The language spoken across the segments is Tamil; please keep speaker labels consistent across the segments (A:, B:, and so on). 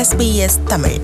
A: SBS தமிழ்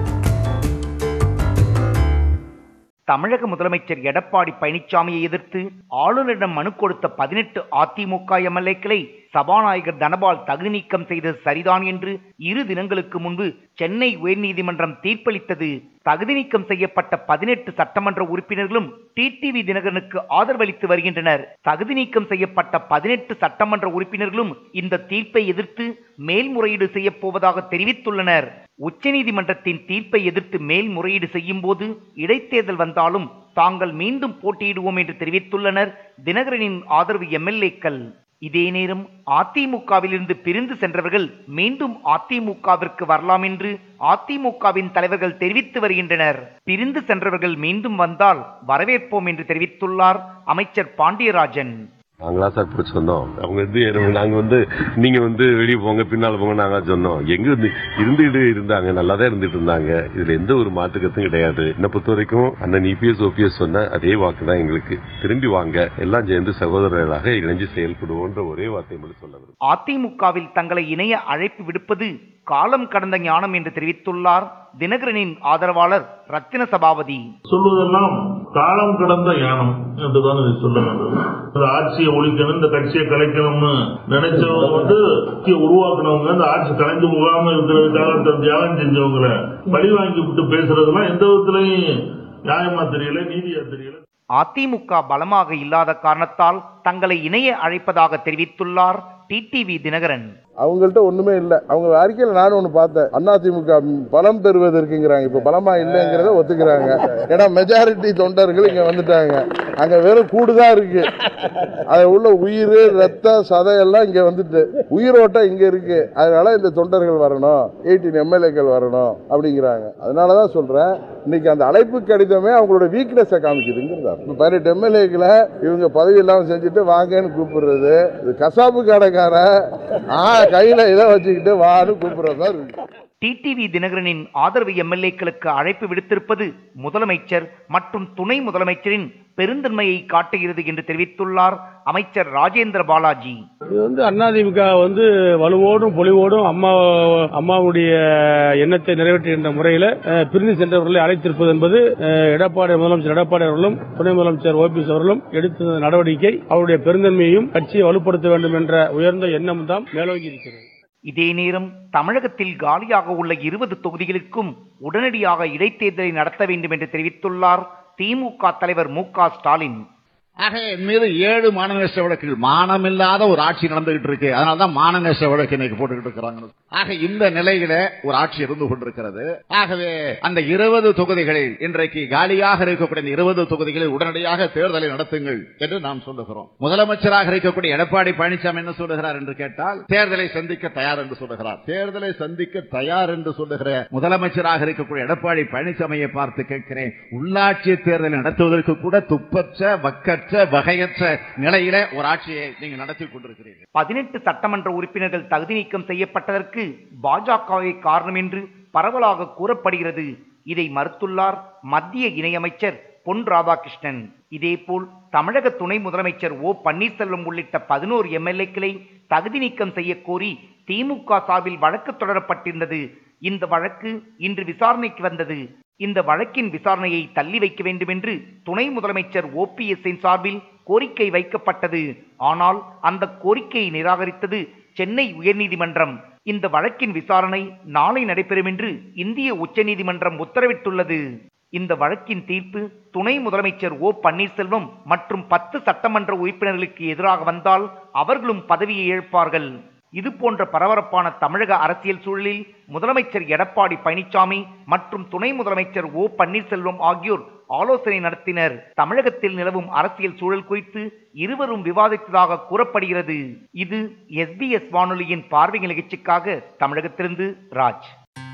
B: தமிழக முதலமைச்சர் எடப்பாடி பழனிசாமியை எதிர்த்து ஆளுநரிடம் மனு கொடுத்த பதினெட்டு அதிமுக எம்எல்ஏக்களை சபாநாயகர் தனபால் தகுதி நீக்கம் செய்தது சரிதான் என்று இரு தினங்களுக்கு முன்பு சென்னை உயர்நீதிமன்றம் தீர்ப்பளித்தது தகுதி நீக்கம் செய்யப்பட்ட பதினெட்டு சட்டமன்ற உறுப்பினர்களும் டிடிவி தினகரனுக்கு ஆதரவளித்து வருகின்றனர் தகுதி நீக்கம் செய்யப்பட்ட பதினெட்டு சட்டமன்ற உறுப்பினர்களும் இந்த தீர்ப்பை எதிர்த்து மேல்முறையீடு செய்யப் போவதாக தெரிவித்துள்ளனர் உச்சநீதிமன்றத்தின் தீர்ப்பை எதிர்த்து மேல்முறையீடு செய்யும் போது இடைத்தேர்தல் வந்தாலும் தாங்கள் மீண்டும் போட்டியிடுவோம் என்று தெரிவித்துள்ளனர் தினகரனின் ஆதரவு எம்எல்ஏக்கள் இதே நேரம் அதிமுகவிலிருந்து பிரிந்து சென்றவர்கள் மீண்டும் அதிமுகவிற்கு வரலாம் என்று அதிமுகவின் தலைவர்கள் தெரிவித்து வருகின்றனர் பிரிந்து சென்றவர்கள் மீண்டும் வந்தால் வரவேற்போம் என்று தெரிவித்துள்ளார் அமைச்சர் பாண்டியராஜன்
C: நாங்களா சார் போய் சொன்னோம் அவங்க வந்து என்ன- நாங்க வந்து நீங்க வந்து வெளியே போங்க பின்னால போங்க நாங்க சொன்னோம் எங்க இருந்து இருந்துகிட்டு இருந்தாங்க நல்லா தான் இருந்துட்டு இருந்தாங்க இதுல எந்த ஒரு மாற்று கருத்தும் கிடையாது என்னை பொறுத்த வரைக்கும் அண்ணன் இபிஎஸ் ஓபிஎஸ் சொன்ன அதே வாக்கு தான் எங்களுக்கு திரும்பி வாங்க எல்லாம் சேர்ந்து சகோதரர்களாக இணைஞ்சு செயல்படுவோன்ற ஒரே வார்த்தை மட்டும் சொல்ல விரும்புகிறேன்.
B: அதிமுகவில் தங்களை இணைய அழைப்பு விடுப்பது காலம் கடந்த ஞானம் என்று தெரிவித்துள்ளார் தினகரனின் ஆதரவாளர் ரத்தின சபாபதி
D: சொல்வதெல்லாம் காலம் கடந்த ஞானம் என்றுதான் இதை சொல்ல வேண்டும் இந்த ஆட்சியை ஒழிக்கணும் இந்த கட்சியை கலைக்கணும்னு நினைச்சவங்க வந்து ஆட்சியை உருவாக்குனவங்க இந்த ஆட்சி கலைந்து போகாம இருக்கிறதுக்காக தன் தியாகம் செஞ்சவங்களை பழி வாங்கி விட்டு பேசுறதெல்லாம் எந்த விதத்திலையும் நியாயமா தெரியல நீதியா தெரியல
B: அதிமுக பலமாக இல்லாத காரணத்தால் தங்களை இணைய அழைப்பதாக தெரிவித்துள்ளார் டிடிவி தினகரன்
E: அவங்கள்ட்ட ஒண்ணுமே இல்லை அவங்க அறிக்கையில நானும் ஒண்ணு பார்த்தேன் அதிமுக பலம் பெறுவதற்குங்கிறாங்க இப்ப பலமா இல்லைங்கிறத ஒத்துக்கிறாங்க ஏன்னா மெஜாரிட்டி தொண்டர்கள் இங்க வந்துட்டாங்க அங்க வெறும் கூடுதான் இருக்கு அது உள்ள உயிர் ரத்தம் சதையெல்லாம் இங்க வந்துட்டு உயிரோட்டம் இங்க இருக்கு அதனால இந்த தொண்டர்கள் வரணும் எயிட்டீன் எம்எல்ஏக்கள் வரணும் அப்படிங்கிறாங்க அதனாலதான் சொல்றேன் இன்னைக்கு அந்த அழைப்பு கடிதமே அவங்களோட வீக்னஸை காமிக்குதுங்கிறதா இப்ப பதினெட்டு எம்எல்ஏக்களை இவங்க பதவி இல்லாம செஞ்சுட்டு வாங்கன்னு கூப்பிடுறது இது கசாப்பு கடைக்காரன் ஆ கையில இதை வச்சுக்கிட்டு வான்னு கூப்பிடுறது தான் இருக்கு
B: டிடிவி தினகரனின் ஆதரவு எம்எல்ஏக்களுக்கு அழைப்பு விடுத்திருப்பது முதலமைச்சர் மற்றும் துணை முதலமைச்சரின் பெருந்தன்மையை காட்டுகிறது என்று தெரிவித்துள்ளார் அமைச்சர் ராஜேந்திர பாலாஜி
F: இது வந்து அதிமுக வந்து வலுவோடும் பொலிவோடும் அம்மா அம்மாவுடைய எண்ணத்தை நிறைவேற்றுகின்ற முறையில் அஹ், பிரிந்து சென்றவர்களை அழைத்திருப்பது என்பது அஹ், எடப்பாடி முதலமைச்சர் எடப்பாடி அவர்களும் துணை முதலமைச்சர் ஓபிஎஸ் அவர்களும் எடுத்த நடவடிக்கை அவருடைய பெருந்தன்மையையும் கட்சியை வலுப்படுத்த வேண்டும் என்ற உயர்ந்த எண்ணம் தான் மேலோங்கி இருக்கிறது
B: இதே நேரம் தமிழகத்தில் காலியாக உள்ள இருபது தொகுதிகளுக்கும் உடனடியாக இடைத்தேர்தலை நடத்த வேண்டும் என்று தெரிவித்துள்ளார் திமுக தலைவர் மு க ஸ்டாலின்
G: ஆக என் மீது ஏழு மானநேச வழக்குகள் மானமில்லாத ஒரு ஆட்சி நடந்துகிட்டு இருக்கு அதனாலதான் மானநேச வழக்கு இன்னைக்கு போட்டுக்கிட்டு இருக்கிறாங்க ஆக இந்த நிலையில ஒரு ஆட்சி இருந்து கொண்டிருக்கிறது ஆகவே அந்த இருபது தொகுதிகளில் இன்றைக்கு காலியாக இருக்கக்கூடிய இந்த இருபது தொகுதிகளில் உடனடியாக தேர்தலை நடத்துங்கள் என்று நாம் சொல்லுகிறோம் முதலமைச்சராக இருக்கக்கூடிய எடப்பாடி பழனிசாமி என்ன சொல்லுகிறார் என்று கேட்டால் தேர்தலை சந்திக்க தயார் என்று சொல்லுகிறார் தேர்தலை சந்திக்க தயார் என்று சொல்லுகிற முதலமைச்சராக இருக்கக்கூடிய எடப்பாடி பழனிசாமியை பார்த்து கேட்கிறேன் உள்ளாட்சி தேர்தலை நடத்துவதற்கு கூட துப்பற்ற வக்கற்ற வகையற்ற நிலையில ஒரு ஆட்சியை நீங்க நடத்தி கொண்டிருக்கிறீர்கள்
B: பதினெட்டு சட்டமன்ற உறுப்பினர்கள் தகுதி நீக்கம் செய்யப்பட்டதற்கு பாஜகவே காரணம் என்று பரவலாக கூறப்படுகிறது இதை மறுத்துள்ளார் மத்திய இணையமைச்சர் பொன் ராதாகிருஷ்ணன் இதேபோல் தமிழக துணை முதலமைச்சர் ஓ பன்னீர்செல்வம் உள்ளிட்ட பதினோரு எம்எல்ஏக்களை தகுதி நீக்கம் செய்ய கோரி திமுக சார்பில் வழக்கு தொடரப்பட்டிருந்தது இந்த வழக்கு இன்று விசாரணைக்கு வந்தது இந்த வழக்கின் விசாரணையை தள்ளி வைக்க வேண்டும் என்று துணை முதலமைச்சர் ஓபிஎஸ்ஸின் சார்பில் கோரிக்கை வைக்கப்பட்டது ஆனால் அந்த கோரிக்கையை நிராகரித்தது சென்னை உயர்நீதிமன்றம் இந்த வழக்கின் விசாரணை நாளை நடைபெறும் என்று இந்திய உச்சநீதிமன்றம் உத்தரவிட்டுள்ளது இந்த வழக்கின் தீர்ப்பு துணை முதலமைச்சர் ஓ பன்னீர்செல்வம் மற்றும் பத்து சட்டமன்ற உறுப்பினர்களுக்கு எதிராக வந்தால் அவர்களும் பதவியை இழப்பார்கள் இது போன்ற பரபரப்பான தமிழக அரசியல் சூழலில் முதலமைச்சர் எடப்பாடி பழனிசாமி மற்றும் துணை முதலமைச்சர் ஓ பன்னீர்செல்வம் ஆகியோர் ஆலோசனை நடத்தினர் தமிழகத்தில் நிலவும் அரசியல் சூழல் குறித்து இருவரும் விவாதித்ததாக கூறப்படுகிறது இது எஸ்பிஎஸ் வானொலியின் பார்வை நிகழ்ச்சிக்காக தமிழகத்திலிருந்து ராஜ்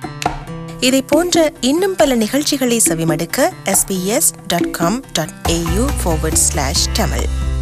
A: இதை போன்ற இன்னும் பல நிகழ்ச்சிகளை செவிமடுக்க sbs.com.au forward slash tamil